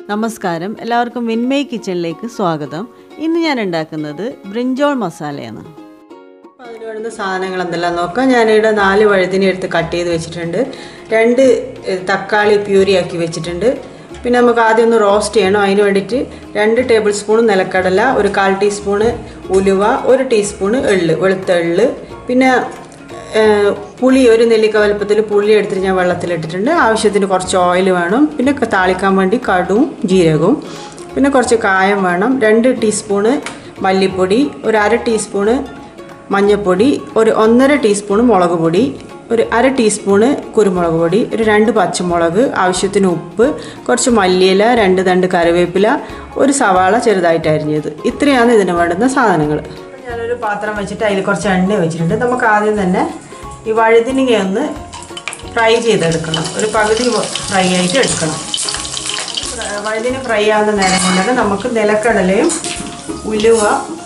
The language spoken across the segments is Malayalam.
നമസ്കാരം എല്ലാവർക്കും വിൻമയ് കിച്ചണിലേക്ക് സ്വാഗതം ഇന്ന് ഞാൻ ഉണ്ടാക്കുന്നത് ബ്രിഞ്ചോൾ മസാലയാണ് അപ്പോൾ അതിന് വേണ്ടുന്ന സാധനങ്ങൾ എന്തെല്ലാം നോക്കാം ഞാനിവിടെ നാല് വഴുതിനെ എടുത്ത് കട്ട് ചെയ്ത് വെച്ചിട്ടുണ്ട് രണ്ട് ഏഹ്, തക്കാളി പ്യൂരിയാക്കി വെച്ചിട്ടുണ്ട് പിന്നെ നമുക്ക് ആദ്യം ഒന്ന് റോസ്റ്റ് ചെയ്യണം അതിന് വേണ്ടിയിട്ട് രണ്ട് ടേബിൾ സ്പൂൺ നിലക്കടല ഒരു കാൽ ടീസ്പൂണ് ഉലുവ ഒരു ടീസ്പൂണ് എള്ള് വെളുത്ത എള്ള് പിന്നെ ഏഹ്, പുളി ഒരു നെല്ലിക്ക വലുപ്പത്തിൽ പുളി എടുത്തിട്ട് ഞാൻ വെള്ളത്തിലിട്ടിട്ടുണ്ട് ആവശ്യത്തിന് കുറച്ച് ഓയിൽ വേണം പിന്നെ ക- താളിക്കാൻ വേണ്ടി കടുവും ജീരകവും പിന്നെ കുറച്ച് കായം വേണം രണ്ട് ടീസ്പൂണ് മല്ലിപ്പൊടി ഒരു അര ടീസ്പൂണ് മഞ്ഞൾപ്പൊടി ഒരു ഒന്നര ടീസ്പൂൺ മുളക് പൊടി ഒരു അര ടീസ്പൂണ് കുരുമുളക് പൊടി ഒരു രണ്ട് പച്ചമുളക് ആവശ്യത്തിന് ഉപ്പ് കുറച്ച് മല്ലിയില രണ്ട് തണ്ട് കറിവേപ്പില ഒരു സവാള ചെറുതായിട്ട് അരിഞ്ഞത് ഇത്രയാണ് ഇതിന് വേണ്ടുന്ന സാധനങ്ങൾ ഞാനൊരു പാത്രം വെച്ചിട്ട് അതിൽ കുറച്ച് എണ്ണ വെച്ചിട്ടുണ്ട് നമുക്ക് ആദ്യം തന്നെ ഈ വഴുതിനിങ്ങ ഒന്ന് ഫ്രൈ ചെയ്തെടുക്കണം ഒരു പകുതി ഫ്രൈ ആയിട്ട് എടുക്കണം വഴുതിന് ഫ്രൈ ആവുന്ന നേരം കൊണ്ട് തന്നെ നമുക്ക് നിലക്കടലയും ഉലുവ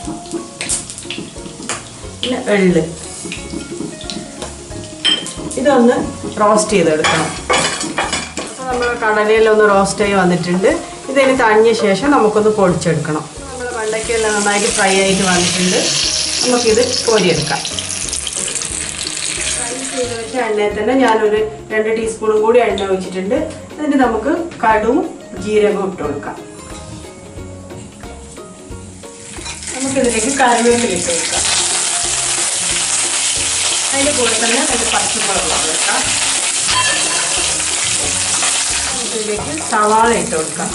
പിന്നെ എള്ള് ഇതൊന്ന് റോസ്റ്റ് ചെയ്തെടുക്കണം അപ്പോൾ നമ്മൾ കടലയിലൊന്ന് റോസ്റ്റ് ആയി വന്നിട്ടുണ്ട് ഇതിന് തണിഞ്ഞ ശേഷം നമുക്കൊന്ന് പൊടിച്ചെടുക്കണം നമ്മൾ വെണ്ടയ്ക്കെല്ലാം നന്നായിട്ട് ഫ്രൈ ആയിട്ട് വന്നിട്ടുണ്ട് നമുക്കിത് കോരിയെടുക്കാം ഫ്രൈ ചെയ്ത് വെച്ച എണ്ണയിൽ തന്നെ ഞാനൊരു രണ്ട് ടീസ്പൂണും കൂടി എണ്ണ ഒഴിച്ചിട്ടുണ്ട് എന്നിട്ട് നമുക്ക് കടുവും ജീരകവും ഇട്ട് കൊടുക്കാം നമുക്കിതിലേക്ക് കറിവേപ്പില ഇട്ട് കൊടുക്കാം അതിൻ്റെ കൂടെ തന്നെ അതിൻ്റെ പച്ചമുളക് ഇട്ട് കൊടുക്കാം ഇതിലേക്ക് സവാള ഇട്ട് കൊടുക്കാം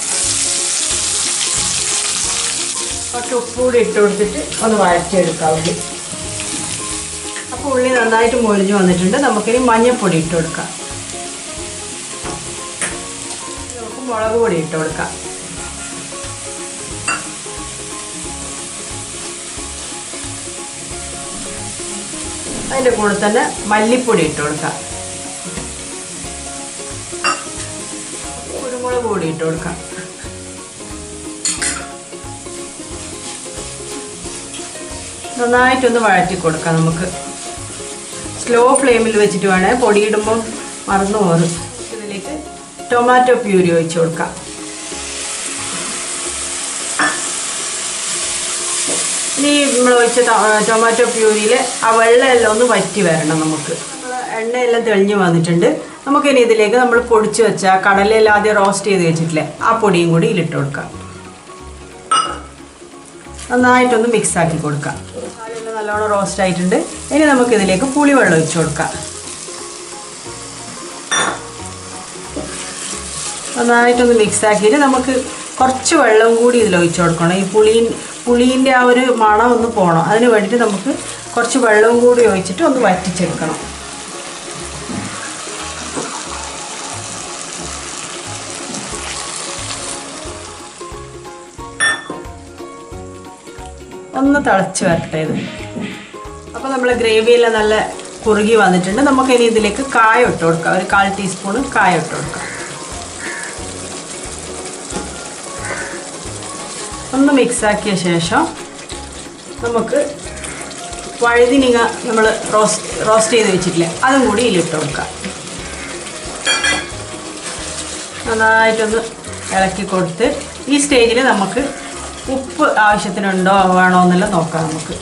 കുറച്ച് ഉപ്പ് കൂടി ഇട്ട് കൊടുത്തിട്ട് ഒന്ന് വഴറ്റിയെടുക്കാം ഉള്ളി അപ്പോൾ ഉള്ളി നന്നായിട്ട് മൊരിഞ്ഞ് വന്നിട്ടുണ്ട് നമുക്കിനി മഞ്ഞൾപ്പൊടി ഇട്ട് കൊടുക്കാം നമുക്ക് മുളക് പൊടി ഇട്ട് കൊടുക്കാം അതിൻ്റെ കൂടെ തന്നെ മല്ലിപ്പൊടി ഇട്ട് കൊടുക്കാം കുരുമുളക് പൊടി ഇട്ട് കൊടുക്കാം നന്നായിട്ടൊന്ന് വഴറ്റി കൊടുക്കാം നമുക്ക് സ്ലോ ഫ്ലെയിമിൽ വെച്ചിട്ട് വേണേ പൊടിയിടുമ്പോൾ മറന്നു പോകും ഇതിലേക്ക് ടൊമാറ്റോ പ്യൂരി ഒഴിച്ച് കൊടുക്കാം ഇനി നമ്മൾ ഒഴിച്ച ടൊ- ടൊമാറ്റോ പ്യൂരിയിൽ ആ വെള്ളമെല്ലാം ഒന്ന് വറ്റി വരണം നമുക്ക് നമ്മൾ എണ്ണയെല്ലാം തെളിഞ്ഞ് വന്നിട്ടുണ്ട് നമുക്കിനി ഇതിലേക്ക് നമ്മൾ പൊടിച്ച് വെച്ച കടലയെല്ലാം ആദ്യം റോസ്റ്റ് ചെയ്ത് വെച്ചിട്ടില്ലേ ആ പൊടിയും കൂടി ഇതിലിട്ട് കൊടുക്കാം നന്നായിട്ടൊന്ന് മിക്സ് ആക്കി കൊടുക്കാം അതിലെല്ലാം നല്ലോണം റോസ്റ്റ് ആയിട്ടുണ്ട് ഇനി നമുക്ക് ഇതിലേക്ക് പുളിവെള്ളം ഒഴിച്ച് കൊടുക്കാം നന്നായിട്ടൊന്ന് മിക്സ് ആക്കിയിട്ട് നമുക്ക് കുറച്ച് വെള്ളം കൂടി ഇതിൽ ഒഴിച്ച് കൊടുക്കണം ഈ പുളീ പുളീൻ്റെ ആ ഒരു മണം ഒന്ന് പോകണം അതിന് വേണ്ടിയിട്ട് നമുക്ക് കുറച്ച് വെള്ളവും കൂടി ഒഴിച്ചിട്ട് ഒന്ന് വറ്റിച്ചെടുക്കണം ഒന്ന് തിളച്ച് വരട്ടെ ഇത് അപ്പോൾ നമ്മൾ ഗ്രേവിയെല്ലാം നല്ല കുറുകി വന്നിട്ടുണ്ട് നമുക്ക് ഇനി ഇതിലേക്ക് കായം ഇട്ട് കൊടുക്കാം ഒരു കാൽ ടീസ്പൂൺ കായം ഇട്ട് കൊടുക്കാം ഒന്ന് മിക്സ് ആക്കിയ ശേഷം നമുക്ക് വഴുതിനിങ്ങ നമ്മൾ റോസ്റ്റ് റോസ്റ്റ് ചെയ്ത് വെച്ചിട്ടില്ലേ അതും കൂടി ഇതിലിട്ട് കൊടുക്കാം നന്നായിട്ടൊന്ന് ഇളക്കി കൊടുത്ത് ഈ സ്റ്റേജിൽ നമുക്ക് ഉപ്പ് ആവശ്യത്തിനുണ്ടോ വേണോ എന്നെല്ലാം നോക്കാം നമുക്ക്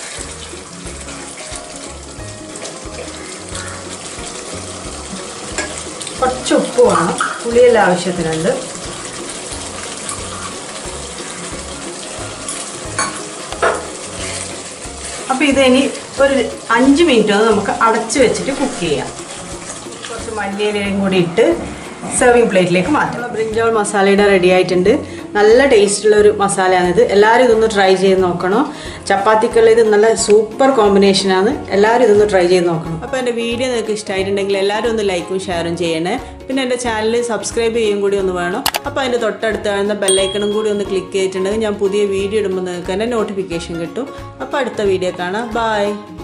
കുറച്ച് ഉപ്പ് വേണം പുളിയെല്ലാം ആവശ്യത്തിനുണ്ട് അപ്പോൾ ഇതിനി ഒരു അഞ്ച് മിനിറ്റ് ഒന്ന് നമുക്ക് അടച്ച് വെച്ചിട്ട് കുക്ക് ചെയ്യാം കുറച്ച് മല്ലിയിലയും കൂടി ഇട്ട് സെർവിങ് പ്ലേറ്റിലേക്ക് മാറ്റാം ബ്രിഞ്ചോൾ മസാലയുടെ റെഡി ആയിട്ടുണ്ട് നല്ല ടേസ്റ്റുള്ള ഒരു മസാലയാണിത് എല്ലാവരും ഇതൊന്ന് ട്രൈ ചെയ്ത് നോക്കണം ചപ്പാത്തിക്കുള്ള ഇത് നല്ല സൂപ്പർ കോമ്പിനേഷനാണ് എല്ലാവരും ഇതൊന്ന് ട്രൈ ചെയ്ത് നോക്കണം അപ്പോൾ എൻ്റെ വീഡിയോ നിങ്ങൾക്ക് ഇഷ്ടമായിട്ടുണ്ടെങ്കിൽ എല്ലാവരും ഒന്ന് ലൈക്കും ഷെയറും ചെയ്യണേ പിന്നെ എൻ്റെ ചാനൽ സബ്സ്ക്രൈബ് ചെയ്യും കൂടി ഒന്ന് വേണം അപ്പോൾ അതിൻ്റെ തൊട്ടടുത്ത് കാണുന്ന ബെല്ലൈക്കണും കൂടി ഒന്ന് ക്ലിക്ക് ചെയ്തിട്ടുണ്ടെങ്കിൽ ഞാൻ പുതിയ വീഡിയോ ഇടുമ്പോൾ നിങ്ങൾക്ക് തന്നെ നോട്ടിഫിക്കേഷൻ കിട്ടും അപ്പോൾ അടുത്ത വീഡിയോ കാണാം ബൈ